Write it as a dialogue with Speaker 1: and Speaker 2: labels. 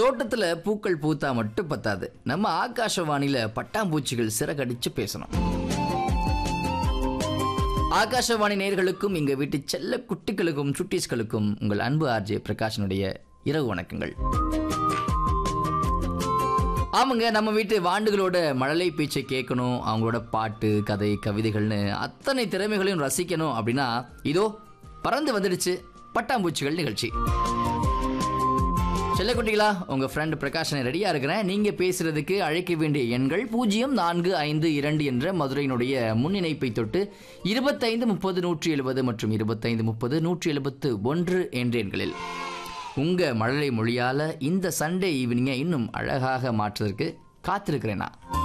Speaker 1: தோட்டத்துல பூக்கள் பூத்தா மட்டும் பத்தாது நம்ம ஆகாஷவாணியில பட்டாம்பூச்சிகள் சிறகடிச்சு பேசணும் ஆகாஷவாணி நேயர்களுக்கும் எங்க வீட்டு செல்ல குட்டிகளுக்கும் சுட்டீஸ்களுக்கும் உங்கள் அன்பு ஆர்ஜே பிரகாஷனுடைய இரவு வணக்கங்கள் ஆமாங்க நம்ம வீட்டு வாண்டுகளோட மழலை பேச்சை கேட்கணும் அவங்களோட பாட்டு கதை கவிதைகள்னு அத்தனை திறமைகளையும் ரசிக்கணும் அப்படின்னா இதோ பறந்து வந்துடுச்சு பட்டாம்பூச்சிகள் நிகழ்ச்சி செல்லக்குட்டிகளா உங்க ஃப்ரெண்ட் பிரகாஷனை ரெடியா இருக்கிறேன் நீங்க பேசுறதுக்கு அழைக்க வேண்டிய எண்கள் பூஜ்ஜியம் நான்கு ஐந்து இரண்டு என்ற மதுரையினுடைய முன்னிணைப்பை தொட்டு இருபத்தைந்து முப்பது நூற்றி எழுபது மற்றும் இருபத்தைந்து முப்பது நூற்றி எழுபத்து ஒன்று என்ற எண்களில் உங்க மழலை மொழியால இந்த சண்டே ஈவினிங்கை இன்னும் அழகாக மாற்றுவதற்கு காத்திருக்கிறேன் நான்